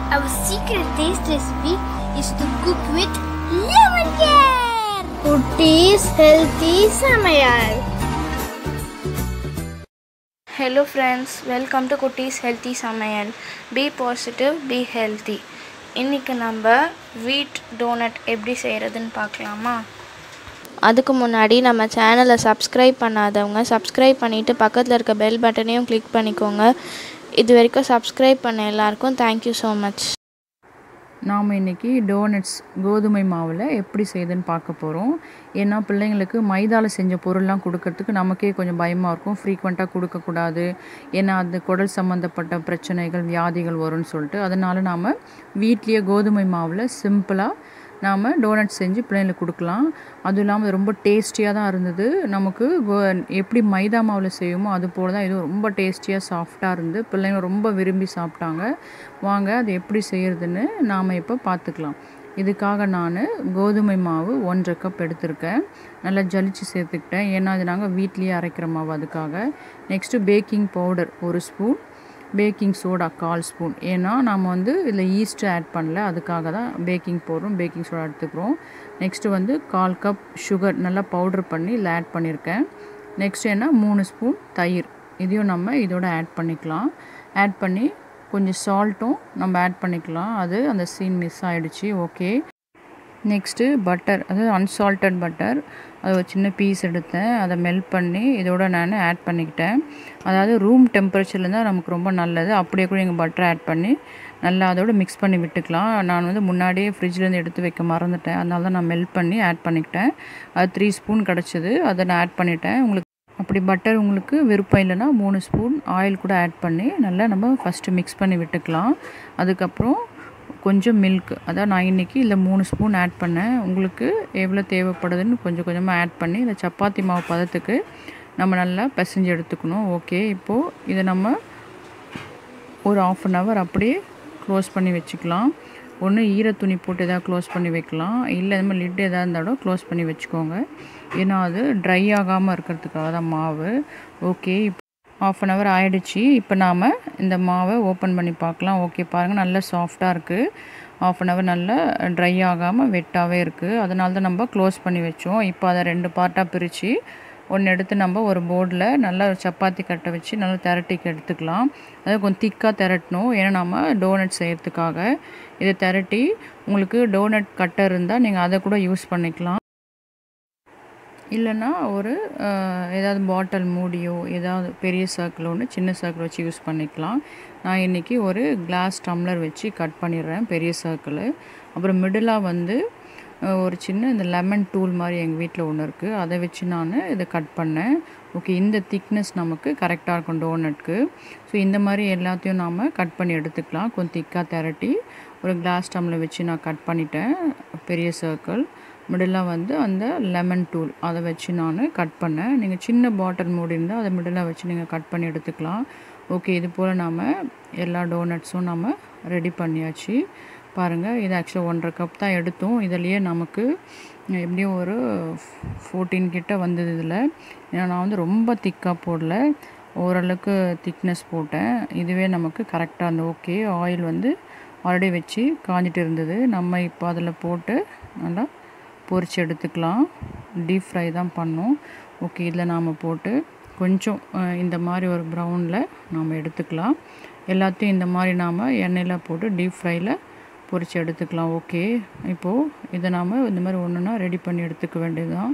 Our secret taste recipe is to cook with lemon care. Kutis healthy samayal. Hello friends welcome to Kutties healthy சமையல் be positive be healthy இன்றைக்கி நம்ம வீட் donut எப்படி செய்கிறதுன்னு பார்க்கலாமா அதுக்கு முன்னாடி நம்ம சேனலை சப்ஸ்கிரைப் பண்ணாதவங்க சப்ஸ்கிரைப் பண்ணிவிட்டு பக்கத்தில் இருக்க பெல் பட்டனையும் கிளிக் பண்ணிக்கோங்க இது வரைக்கும் சப்ஸ்கிரைப் பண்ண எல்லாருக்கும் தேங்க்யூ ஸோ மச் நாம் இன்றைக்கி டோனட்ஸ் கோதுமை மாவில் எப்படி செய்யுதுன்னு பார்க்க போகிறோம் ஏன்னா பிள்ளைங்களுக்கு மைதாவில் செஞ்ச பொருள்லாம் கொடுக்கறதுக்கு நமக்கே கொஞ்சம் பயமாக இருக்கும் ஃப்ரீக்வெண்ட்டாக கொடுக்கக்கூடாது ஏன்னா அது குடல் சம்மந்தப்பட்ட பிரச்சனைகள் வியாதிகள் வரும்னு சொல்லிட்டு அதனால் நாம் வீட்லேயே கோதுமை மாவில் சிம்பிளாக நாம் டோனட் செஞ்சு பிள்ளைங்களுக்கு கொடுக்கலாம் அதுவும் இல்லாமல் அது ரொம்ப டேஸ்டியாக தான் இருந்தது நமக்கு கோ- எப்படி மைதா மாவில் செய்யுமோ அது போல தான் இதுவும் ரொம்ப டேஸ்டியாக சாஃப்டாக இருந்து பிள்ளைங்க ரொம்ப விரும்பி சாப்பிட்டாங்க வாங்க அது எப்படி செய்கிறதுன்னு நாம் இப்போ பார்த்துக்கலாம் இதுக்காக நான் கோதுமை மாவு ஒன்றரை கப் எடுத்திருக்கேன் நல்லா ஜலிச்சு சேர்த்துக்கிட்டேன் ஏன்னா அது நாங்கள் வீட்லேயே அரைக்கிற மாவு அதுக்காக நெக்ஸ்ட்டு பேக்கிங் பவுடர் ஒரு ஸ்பூன் பேக்கிங் சோடா கால் ஸ்பூன் ஏன்னா நம்ம வந்து இதில் ஈஸ்ட் ஆட் பண்ணல அதுக்காக தான் பேக்கிங் பவுடரும் பேக்கிங் சோடா எடுத்துக்கிறோம் நெக்ஸ்ட்டு வந்து கால் கப் சுகர் நல்லா பவுடர் பண்ணி இதில் ஆட் பண்ணியிருக்கேன் நெக்ஸ்ட் என்ன மூணு ஸ்பூன் தயிர் இதையும் நம்ம இதோட ஆட் பண்ணிக்கலாம் ஆட் பண்ணி கொஞ்சம் சால்ட்டும் நம்ம ஆட் பண்ணிக்கலாம் அது அந்த சீன் மிஸ் ஆயிடுச்சு ஓகே நெக்ஸ்ட்டு பட்டர் அதாவது அன்சால்டட் பட்டர் அது ஒரு சின்ன பீஸ் எடுத்தேன் அதை மெல்ட் பண்ணி இதோட நான் ஆட் பண்ணிக்கிட்டேன் அதாவது ரூம் டெம்பரேச்சரில் தான் நமக்கு ரொம்ப நல்லது அப்படியே கூட நீங்கள் பட்டர் ஆட் பண்ணி நல்லா அதோட மிக்ஸ் பண்ணி விட்டுக்கலாம் நான் வந்து முன்னாடியே ஃப்ரிட்ஜ்லேருந்து எடுத்து வைக்க மறந்துட்டேன் அதனால தான் நான் மெல்ட் பண்ணி ஆட் பண்ணிக்கிட்டேன் அது த்ரீ ஸ்பூன் கிடச்சிது அதை நான் ஆட் பண்ணிட்டேன் உங்களுக்கு அப்படி பட்டர் உங்களுக்கு விருப்பம் இல்லைன்னா மூணு ஸ்பூன் ஆயில் கூட ஆட் பண்ணி நல்லா நம்ம ஃபஸ்ட்டு மிக்ஸ் பண்ணி விட்டுக்கலாம் அதுக்கப்புறம் கொஞ்சம் மில்க் அதான் நான் இன்றைக்கி இதில் மூணு ஸ்பூன் ஆட் பண்ணேன் உங்களுக்கு எவ்வளோ தேவைப்படுதுன்னு கொஞ்சம் கொஞ்சமாக ஆட் பண்ணி இந்த சப்பாத்தி மாவு பதத்துக்கு நம்ம நல்லா பிசைஞ்சு எடுத்துக்கணும் ஓகே இப்போது இதை நம்ம ஒரு ஆஃப் அன் ஹவர் அப்படியே க்ளோஸ் பண்ணி வச்சுக்கலாம் ஒன்று ஈர துணி போட்டு எதாவது க்ளோஸ் பண்ணி வைக்கலாம் இல்லை இந்த மாதிரி லிட் எதாவது இருந்தாலும் க்ளோஸ் பண்ணி வச்சுக்கோங்க ஏன்னா அது ட்ரை ஆகாமல் இருக்கிறதுக்காக தான் மாவு ஓகே இப்போ ஆஃப் அன் ஹவர் ஆயிடுச்சு இப்போ நாம் இந்த மாவை ஓப்பன் பண்ணி பார்க்கலாம் ஓகே பாருங்கள் நல்லா சாஃப்டாக இருக்குது ஆஃப் அன் ஹவர் நல்லா ட்ரை ஆகாமல் வெட்டாகவே இருக்குது அதனால தான் நம்ம க்ளோஸ் பண்ணி வச்சோம் இப்போ அதை ரெண்டு பார்ட்டாக பிரித்து ஒன்று எடுத்து நம்ம ஒரு போர்டில் நல்லா ஒரு சப்பாத்தி கட்டை வச்சு நல்லா திரட்டிக்கு எடுத்துக்கலாம் அது கொஞ்சம் திக்காக திரட்டணும் ஏன்னா நம்ம டோனட் செய்கிறதுக்காக இதை திரட்டி உங்களுக்கு டோனட் கட்டர் இருந்தால் நீங்கள் அதை கூட யூஸ் பண்ணிக்கலாம் இல்லைன்னா ஒரு அஹ், ஏதாவது பாட்டில் மூடியோ ஏதாவது பெரிய சர்க்கிள் ஒன்று சின்ன சர்க்கிள் வச்சு யூஸ் பண்ணிக்கலாம் நான் இன்றைக்கி ஒரு கிளாஸ் டம்ளர் வச்சு கட் பண்ணிடுறேன் பெரிய சர்க்கிள் அப்புறம் மிடிலாக வந்து அஹ், ஒரு சின்ன இந்த லெமன் டூல் மாதிரி எங்கள் வீட்டில் ஒன்று இருக்குது அதை வச்சு நான் இதை கட் பண்ணேன் ஓகே இந்த திக்னஸ் நமக்கு கரெக்டாக இருக்கும் டோனட்க்கு ஸோ இந்த மாதிரி எல்லாத்தையும் நாம் கட் பண்ணி எடுத்துக்கலாம் கொஞ்சம் திக்காக திரட்டி ஒரு கிளாஸ் டம்ளர் வச்சு நான் கட் பண்ணிட்டேன் பெரிய சர்க்கிள் மிடிலாக வந்து அந்த லெமன் டூல் அதை வச்சு நான் கட் பண்ணேன் நீங்கள் சின்ன பாட்டில் மூடி இருந்தால் அதை மிடிலாக வச்சு நீங்கள் கட் பண்ணி எடுத்துக்கலாம் ஓகே இது போல் நாம் எல்லா டோனட்ஸும் நம்ம ரெடி பண்ணியாச்சு பாருங்கள் இது ஆக்சுவலாக ஒன்றரை கப் தான் எடுத்தோம் இதுலேயே நமக்கு எப்படியும் ஒரு ஃபோர்டீன் கிட்ட வந்தது இதில் ஏன்னா நான் வந்து ரொம்ப திக்காக போடல ஓரளவுக்கு திக்னஸ் போட்டேன் இதுவே நமக்கு கரெக்டாக இருந்தது ஓகே ஆயில் வந்து ஆல்ரெடி வச்சு காஞ்சிட்டு இருந்தது நம்ம இப்போ அதில் போட்டு நல்லா பொரிச்சு எடுத்துக்கலாம் டீப் ஃப்ரை தான் பண்ணோம் ஓகே இதில் நாம் போட்டு கொஞ்சம் அஹ், இந்த மாதிரி ஒரு ப்ரௌனில் நாம் எடுத்துக்கலாம் எல்லாத்தையும் இந்த மாதிரி நாம் எண்ணெயில் போட்டு டீப் ஃப்ரையில் பொரிச்சு எடுத்துக்கலாம் ஓகே இப்போது இதை நாம் இந்த மாதிரி ஒன்றுனா ரெடி பண்ணி எடுத்துக்க வேண்டியதுதான்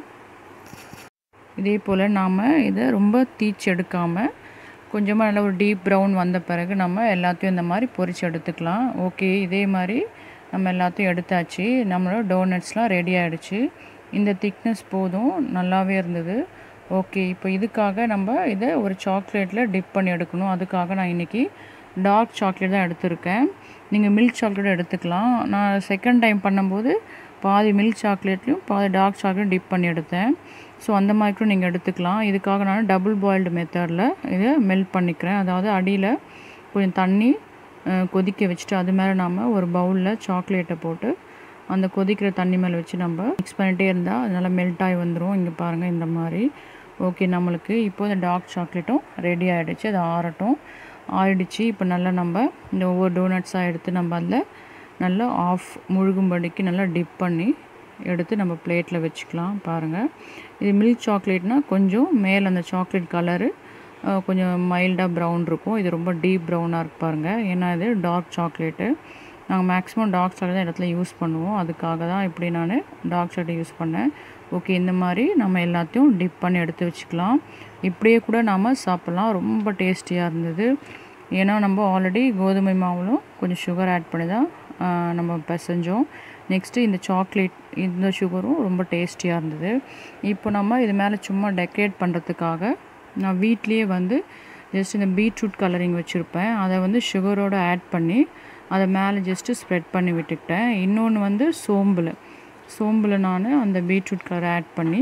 இதே போல் நாம் இதை ரொம்ப தீச்சு எடுக்காமல் கொஞ்சமாக நல்லா ஒரு டீப் ப்ரௌன் வந்த பிறகு நம்ம எல்லாத்தையும் இந்த மாதிரி பொரிச்சு எடுத்துக்கலாம் ஓகே இதே மாதிரி நம்ம எல்லாத்தையும் எடுத்தாச்சு நம்மளோட டோனட்ஸ்லாம் ரெடி ஆகிடுச்சு இந்த திக்னஸ் போதும் நல்லாவே இருந்தது ஓகே இப்போ இதுக்காக நம்ம இதை ஒரு சாக்லேட்டில் டிப் பண்ணி எடுக்கணும் அதுக்காக நான் இன்றைக்கி டார்க் சாக்லேட் தான் எடுத்திருக்கேன் நீங்கள் மில்க் சாக்லேட் எடுத்துக்கலாம் நான் செகண்ட் டைம் பண்ணும்போது பாதி மில்க் சாக்லேட்லேயும் பாதி டார்க் சாக்லேட் டிப் பண்ணி எடுத்தேன் ஸோ அந்த மாதிரி கூட நீங்கள் எடுத்துக்கலாம் இதுக்காக நான் டபுள் பாயில்டு மெத்தடில் இதை மெல்ட் பண்ணிக்கிறேன் அதாவது அடியில் கொஞ்சம் தண்ணி அஹ், கொதிக்க வச்சுட்டு அது மேலே நம்ம ஒரு பவுலில் சாக்லேட்டை போட்டு அந்த கொதிக்கிற தண்ணி மேலே வச்சு நம்ம மிக்ஸ் பண்ணிகிட்டே இருந்தால் அது நல்லா மெல்ட் ஆகி வந்துடும் இங்கே பாருங்கள் இந்த மாதிரி ஓகே நம்மளுக்கு இப்போ இந்த டார்க் சாக்லேட்டும் ரெடி ஆகிடுச்சு அது ஆறட்டும் ஆயிடுச்சு இப்போ நல்லா நம்ம இந்த ஒவ்வொரு டோனட்ஸாக எடுத்து நம்ம அதில் நல்லா ஆஃப் முழுகும்படிக்கு நல்லா டிப் பண்ணி எடுத்து நம்ம பிளேட்டில் வச்சுக்கலாம் பாருங்கள் இது மில்க் சாக்லேட்னால் கொஞ்சம் மேலே அந்த சாக்லேட் கலரு கொஞ்சம் மைல்டாக ப்ரௌன் இருக்கும் இது ரொம்ப டீப் ப்ரௌனாக இருக்கு பாருங்கள் ஏன்னா இது டார்க் சாக்லேட்டு நாங்கள் மேக்ஸிமம் டார்க் சாக்லேட் தான் இடத்துல யூஸ் பண்ணுவோம் அதுக்காக தான் இப்படி நான் டார்க் சாக்லேட் யூஸ் பண்ணேன் ஓகே இந்த மாதிரி நம்ம எல்லாத்தையும் டிப் பண்ணி எடுத்து வச்சுக்கலாம் இப்படியே கூட நாம் சாப்பிட்லாம் ரொம்ப டேஸ்டியாக இருந்தது ஏன்னா நம்ம ஆல்ரெடி கோதுமை மாவுலும் கொஞ்சம் சுகர் ஆட் பண்ணி தான் நம்ம பிசைஞ்சோம் நெக்ஸ்ட்டு இந்த சாக்லேட் இந்த சுகரும் ரொம்ப டேஸ்டியாக இருந்தது இப்போ நம்ம இது மேலே சும்மா டெக்கரேட் பண்ணுறதுக்காக நான் வீட்லேயே வந்து ஜஸ்ட் இந்த பீட்ரூட் கலரிங் வச்சுருப்பேன் அதை வந்து சுகரோடு ஆட் பண்ணி அதை மேலே ஜஸ்ட்டு ஸ்ப்ரெட் பண்ணி விட்டுக்கிட்டேன் இன்னொன்று வந்து சோம்பில் சோம்பில் நான் அந்த பீட்ரூட் கலர் ஆட் பண்ணி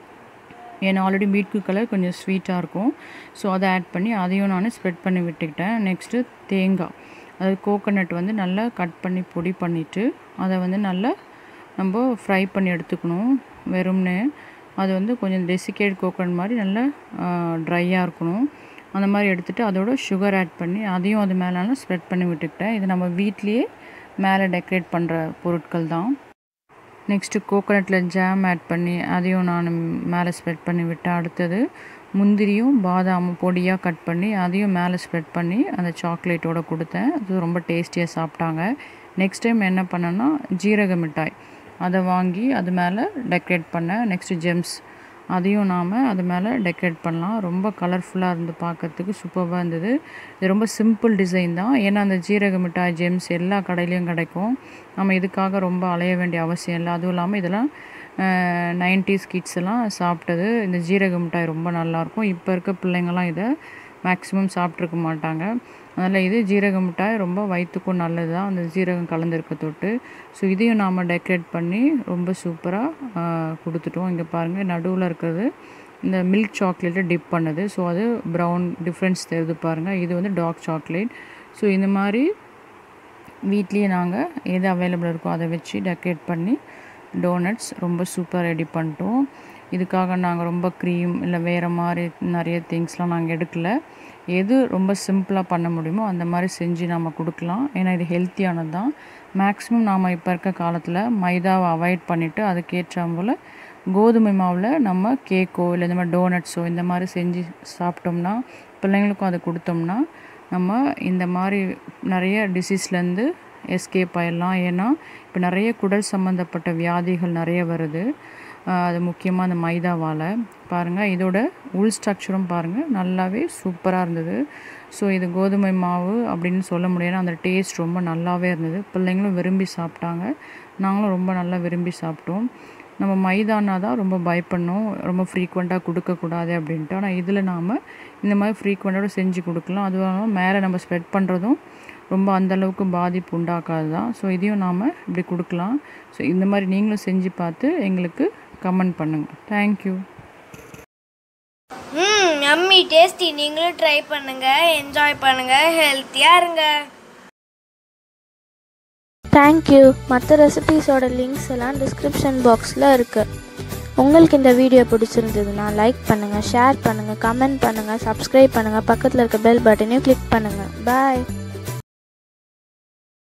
ஏன்னா ஆல்ரெடி பீட்ரூட் கலர் கொஞ்சம் ஸ்வீட்டாக இருக்கும் ஸோ அதை ஆட் பண்ணி அதையும் நான் ஸ்ப்ரெட் பண்ணி விட்டுக்கிட்டேன் நெக்ஸ்ட்டு தேங்காய் அது கோகோனட் வந்து நல்லா கட் பண்ணி பொடி பண்ணிவிட்டு அதை வந்து நல்லா நம்ம ஃப்ரை பண்ணி எடுத்துக்கணும் வெறும்னு அது வந்து கொஞ்சம் டெசிகேட் கோகோனட் மாதிரி நல்லா ட்ரையாக இருக்கணும் அந்த மாதிரி எடுத்துகிட்டு அதோட சுகர் ஆட் பண்ணி அதையும் அது மேலே ஸ்ப்ரெட் பண்ணி விட்டுக்கிட்டேன் இது நம்ம வீட்லேயே மேலே டெக்கரேட் பண்ணுற பொருட்கள் தான் நெக்ஸ்ட்டு கோகோனட்டில் ஜாம் ஆட் பண்ணி அதையும் நான் மேலே ஸ்ப்ரெட் பண்ணி விட்டேன் அடுத்தது முந்திரியும் பாதாமும் பொடியாக கட் பண்ணி அதையும் மேலே ஸ்ப்ரெட் பண்ணி அந்த சாக்லேட்டோட கொடுத்தேன் அது ரொம்ப டேஸ்டியாக சாப்பிட்டாங்க நெக்ஸ்ட் டைம் என்ன பண்ணேன்னா ஜீரக மிட்டாய் அதை வாங்கி அது மேலே டெக்கரேட் பண்ணேன் நெக்ஸ்ட்டு ஜெம்ஸ் அதையும் நாம் அது மேலே டெக்கரேட் பண்ணலாம் ரொம்ப கலர்ஃபுல்லாக இருந்து பார்க்கறதுக்கு சூப்பராக இருந்தது இது ரொம்ப சிம்பிள் டிசைன் தான் ஏன்னா அந்த ஜீரக மிட்டாய் ஜெம்ஸ் எல்லா கடையிலையும் கிடைக்கும் நம்ம இதுக்காக ரொம்ப அலைய வேண்டிய அவசியம் இல்லை அதுவும் இல்லாமல் இதெல்லாம் நைன்டிஸ் கிட்ஸ் எல்லாம் சாப்பிட்டது இந்த ஜீரக மிட்டாய் ரொம்ப நல்லாயிருக்கும் இப்போ இருக்க பிள்ளைங்கள்லாம் இதை மேக்ஸிமம் சாப்பிட்ருக்க மாட்டாங்க அதனால் இது ஜீரக மிட்டாய் ரொம்ப வயிற்றுக்கும் நல்லது தான் அந்த ஜீரகம் கலந்துருக்க தொட்டு ஸோ இதையும் நாம் டெக்கரேட் பண்ணி ரொம்ப சூப்பராக கொடுத்துட்டோம் இங்கே பாருங்கள் நடுவில் இருக்கிறது இந்த மில்க் சாக்லேட்டை டிப் பண்ணுது ஸோ அது ப்ரௌன் டிஃப்ரென்ஸ் தெரியுது பாருங்கள் இது வந்து டார்க் சாக்லேட் ஸோ இந்த மாதிரி வீட்லேயே நாங்கள் எது அவைலபிள் இருக்கோ அதை வச்சு டெக்கரேட் பண்ணி டோனட்ஸ் ரொம்ப சூப்பராக ரெடி பண்ணிட்டோம் இதுக்காக நாங்கள் ரொம்ப க்ரீம் இல்லை வேறு மாதிரி நிறைய திங்ஸ்லாம் நாங்கள் எடுக்கல எது ரொம்ப சிம்பிளாக பண்ண முடியுமோ அந்த மாதிரி செஞ்சு நம்ம கொடுக்கலாம் ஏன்னா இது ஹெல்த்தியானது தான் மேக்ஸிமம் நாம் இப்போ இருக்க காலத்தில் மைதாவை அவாய்ட் பண்ணிவிட்டு அதுக்கேற்ற போல் கோதுமை மாவில் நம்ம கேக்கோ இல்லை இந்த மாதிரி டோனட்ஸோ இந்த மாதிரி செஞ்சு சாப்பிட்டோம்னா பிள்ளைங்களுக்கும் அதை கொடுத்தோம்னா நம்ம இந்த மாதிரி நிறைய டிசீஸ்லேருந்து எஸ்கேப் ஆயிடலாம் ஏன்னா இப்போ நிறைய குடல் சம்மந்தப்பட்ட வியாதிகள் நிறைய வருது அது முக்கியமாக அந்த மைதாவால் பாருங்கள் இதோட உள் ஸ்ட்ரக்சரும் பாருங்கள் நல்லாவே சூப்பராக இருந்தது ஸோ இது கோதுமை மாவு அப்படின்னு சொல்ல முடியாது அந்த டேஸ்ட் ரொம்ப நல்லாவே இருந்தது பிள்ளைங்களும் விரும்பி சாப்பிட்டாங்க நாங்களும் ரொம்ப நல்லா விரும்பி சாப்பிட்டோம் நம்ம மைதானா தான் ரொம்ப பயப்படணும் ரொம்ப ஃப்ரீக்வெண்ட்டாக கொடுக்கக்கூடாது அப்படின்ட்டு ஆனால் இதில் நாம் இந்த மாதிரி ஃப்ரீக்வெண்ட்டோட செஞ்சு கொடுக்கலாம் அதுவும் இல்லாமல் மேலே நம்ம ஸ்ப்ரெட் பண்ணுறதும் ரொம்ப அந்தளவுக்கு பாதிப்பு உண்டாக்காது தான் ஸோ இதையும் நாம் இப்படி கொடுக்கலாம் ஸோ இந்த மாதிரி நீங்களும் செஞ்சு பார்த்து எங்களுக்கு கமெண்ட் பண்ணுங்கள் தேங்க்யூ ம் யம்மி டேஸ்டி நீங்களும் ட்ரை பண்ணுங்க என்ஜாய் பண்ணுங்க ஹெல்த்தியா இருங்க தேங்க்யூ மற்ற ரெசிபீஸோட லிங்க்ஸ் எல்லாம் டிஸ்கிரிப்ஷன் பாக்ஸில் இருக்குது உங்களுக்கு இந்த வீடியோ பிடிச்சிருந்ததுன்னா லைக் பண்ணுங்கள் ஷேர் பண்ணுங்கள் கமெண்ட் பண்ணுங்கள் சப்ஸ்கிரைப் பண்ணுங்கள் பக்கத்தில் இருக்க பெல் பட்டனையும் கிளிக் பண்ணுங்கள் பாய்